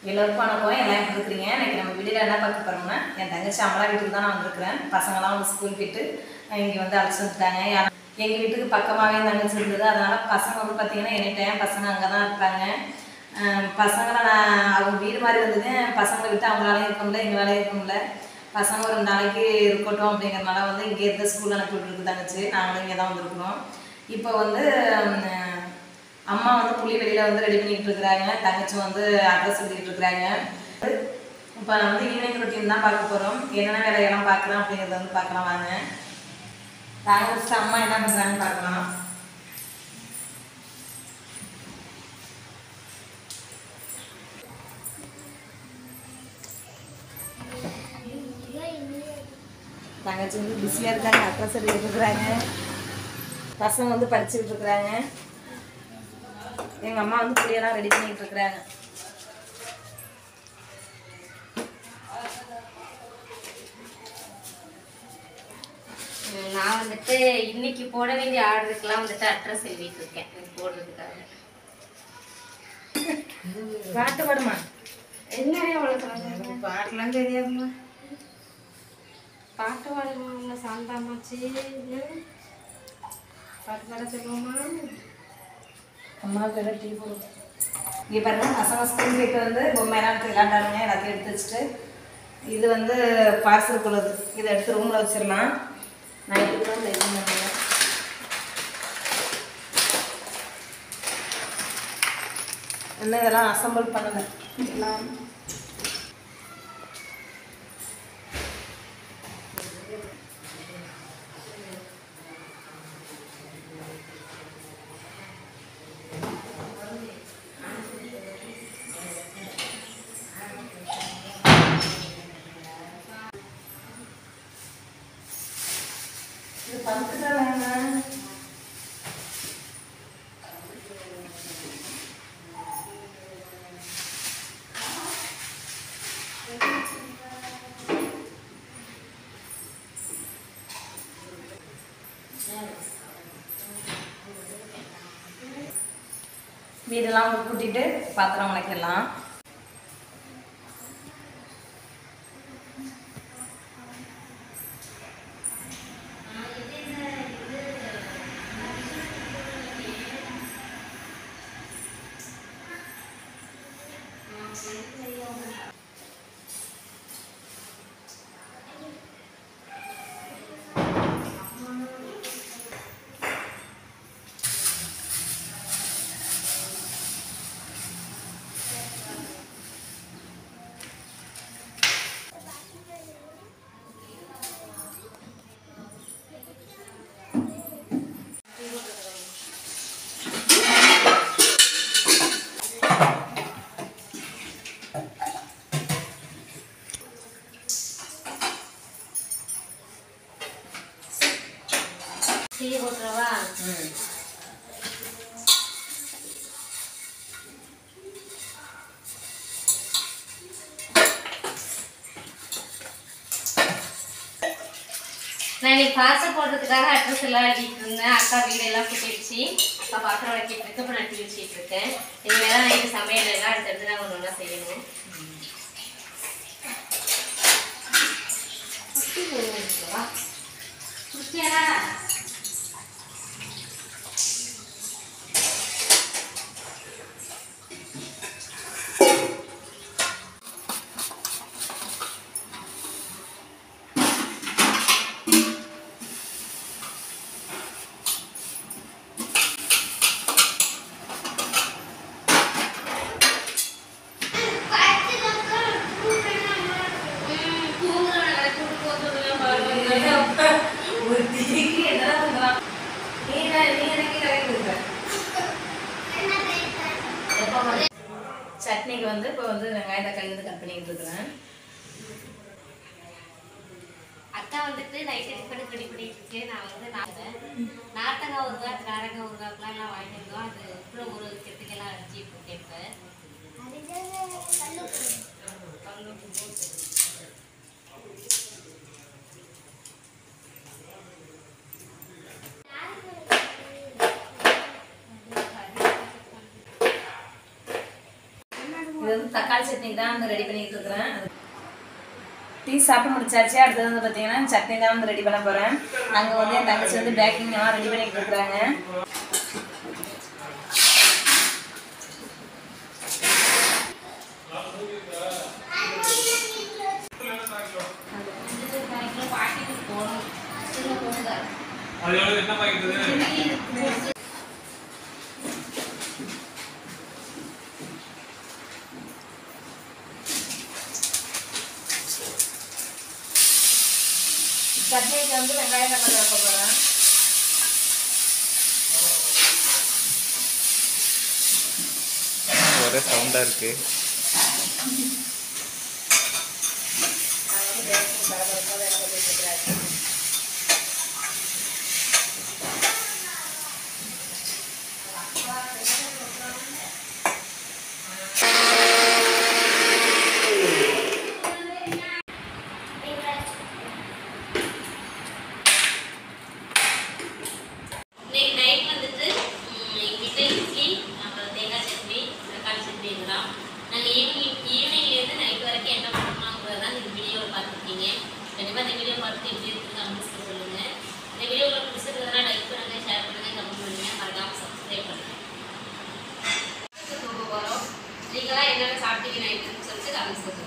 எல்லோருக்கும் வணக்கம் எல்லாம் எப்படி இருக்கிறீங்க இன்னைக்கு நம்ம வீடியோவில் என்ன பார்க்க போகிறோம்னா என் தங்கச்சி அமலா வீட்டுக்கு தான் நான் வந்திருக்கிறேன் பசங்களாம் வந்து ஸ்கூல் போயிட்டு இங்கே வந்து அழைச்சி வந்துட்டாங்க எங்கள் வீட்டுக்கு பக்கமாகவே என் தங்கச்சி இருந்தது அதனால் பசங்க வந்து பார்த்தீங்கன்னா எனி டைம் பசங்க அங்கே தான் இருப்பாங்க அஹ் பசங்களை நான் அவங்க வீடு மாதிரி இருந்தது பசங்களை விட்டு அவங்களால இருக்க முடியல எங்களால இருக்க முடியல பசங்க ஒரு நாளைக்கு இருக்கட்டும் அப்படிங்கிறனால வந்து இங்கே இருந்து ஸ்கூல் அனுப்பி விட்டுருக்கு தங்கச்சி நாங்களும் இங்கே தான் வந்திருக்கிறோம் இப்போ வந்து உம், அம்மா வந்து புளி வெளியில் வந்து ரெடி பண்ணிட்டு இருக்கிறாங்க தங்கச்சி வந்து அட்ரஸ் எழுதிட்டு இருக்கிறாங்க இப்போ வந்து ஈவினிங் ரொட்டீன் தான் பார்க்க போகிறோம் என்னென்ன வேலையெல்லாம் பார்க்கலாம் அப்படிங்கிறத வந்து பார்க்கலாம் வாங்க தாங்க ஃபஸ்ட்டு அம்மா என்ன பண்ணுறாங்கன்னு பார்க்கலாம் தங்கச்சி வந்து பிஸியாக இருக்காங்க அட்ரஸ் எழுதிட்டு இருக்கிறாங்க பசங்க வந்து படிச்சுக்கிட்டு இருக்கிறாங்க எங்கள் அம்மா வந்து புளியெல்லாம் ரெடி பண்ணிட்டு இருக்கிறாங்க உம், நான் வந்துட்டு இன்னைக்கு போட வேண்டிய ஆர்டருக்குலாம் வந்துட்டு அட்ரஸ் எழுதிட்டு இருக்கேன் இது போடுறதுக்காக பாட்டு பாடுமா என்ன அவ்வளோ சொல்லுங்க பாட்டுலாம் தெரியாதுமா பாட்டு பாடுமா சாந்தாமாச்சு பாட்டு பாட சொல்லுவோமா அம்மா பேர டீ போடுவோம் இங்கே பாருங்க பசங்க ஸ்கூல் போயிட்டு வந்து பொம்மையெல்லாம் எடுத்து விளையாண்டாருங்க எல்லாத்தையும் எடுத்து வச்சுட்டு இது வந்து பார்சல் குள்ளது இதை எடுத்து ரூமில் வச்சிடலாம் நைட்டுக்கு தான் ரெடி பண்ணுவேன் இன்னும் இதெல்லாம் அசம்பிள் பண்ணலை எல்லாம் இது பத்து தானேங்க வீடெல்லாம் வந்து கூட்டிட்டு பாத்திரம் விளக்கிடலாம் டீ போட்டுறவா ம் நான் இன்னைக்கு பார்சல் போடுறதுக்காக அட்ரஸ் எல்லாம் எழுதிட்டு இருந்தேன் அக்கா வீடெல்லாம் கூட்டிடுச்சு அக்கா பாத்திரம் வளர்க்கிட்டு இருக்கு இப்போ நான் டீ வச்சுட்டு இருக்கேன் இனிமேல் தான் நைட்டு சமையல் எல்லாம் அடுத்தடுத்து நான் ஒன்று ஒன்றா செய்யணும் குட்டி போடுவோம் குட்டியாடா ஒரு டீக்கு என்னடா பண்ணலாம் நீ என்ன- நீ எனக்கு கரெக்ட் கொடுக்குற எப்போ வந்து சட்னிக்கு வந்து இப்போ வந்து வெங்காயம் தக்காளி வந்து கட் பண்ணிக்கிட்டு இருக்கிறேன் அக்கா வந்துட்டு நைட்டு டிஃபன் ரெடி பண்ணிட்டு இருக்கு நான் வந்து நான் நாட்டங்காய் ஊறுகாய் காரங்காய் ஊறுகாய்லாம் எல்லாம் வாங்கிட்டு வந்தோம் அது உப்புல ஊற வைக்கிறதுக்கெல்லாம் அரைச்சி போட்டேன் கல்லுப்பு போட்டு இது வந்து தக்காளி சட்னி தான் வந்து ரெடி பண்ணிட்டு இருக்கிறேன் டீ சாப்பிட்டு முடிச்சாச்சு அடுத்தது வந்து பார்த்தீங்கன்னா சட்னி தான் வந்து ரெடி பண்ண போகிறேன் அங்கே வந்து என் தங்கச்சி வந்து பேக்கிங் எல்லாம் ரெடி பண்ணிட்டு இருக்கிறாங்க பாட்டிக்கு போகணும் சின்ன போகுதா அதோட என்ன பாக்கிட்டு சட்னிக்கு வந்து வெங்காயம் தக்காளி வைக்க போகிறேன் ஒரே சவுண்டாக இருக்கு நான் வந்து பேக்கிங் பரபரப்பாக வேலை பண்ணிட்டு இருக்கிறேன் இன்னைக்கு நைட் வந்துட்டு ம், எங்க வீட்டில் இட்லி அப்புறம் தேங்காய் சட்னி தக்காளி சட்னி இதெல்லாம் நாங்கள் ஈவினிங் ஈவினிங்லேருந்து நைட் வரைக்கும் என்ன பண்ணணுங்கிறத தான் இந்த வீடியோவில் பார்த்துருக்கீங்க கண்டிப்பாக இந்த வீடியோ பார்த்துட்டு எப்படி இருக்குது கமெண்ட்ஸ் சொல்லுங்கள் இந்த வீடியோ உங்களுக்கு பிடிச்சிருந்ததுன்னா லைக் பண்ணுங்கள் ஷேர் பண்ணுங்கள் கமெண்ட் பண்ணுங்கள் மறக்காமல் சப்ஸ்கிரைப் பண்ணுங்கள் போக போகிறோம் நீங்களாம் என்னென்ன சாப்பிட்டீங்க நைட்டுன்னு சொல்லிட்டு கமெண்ட்ஸ்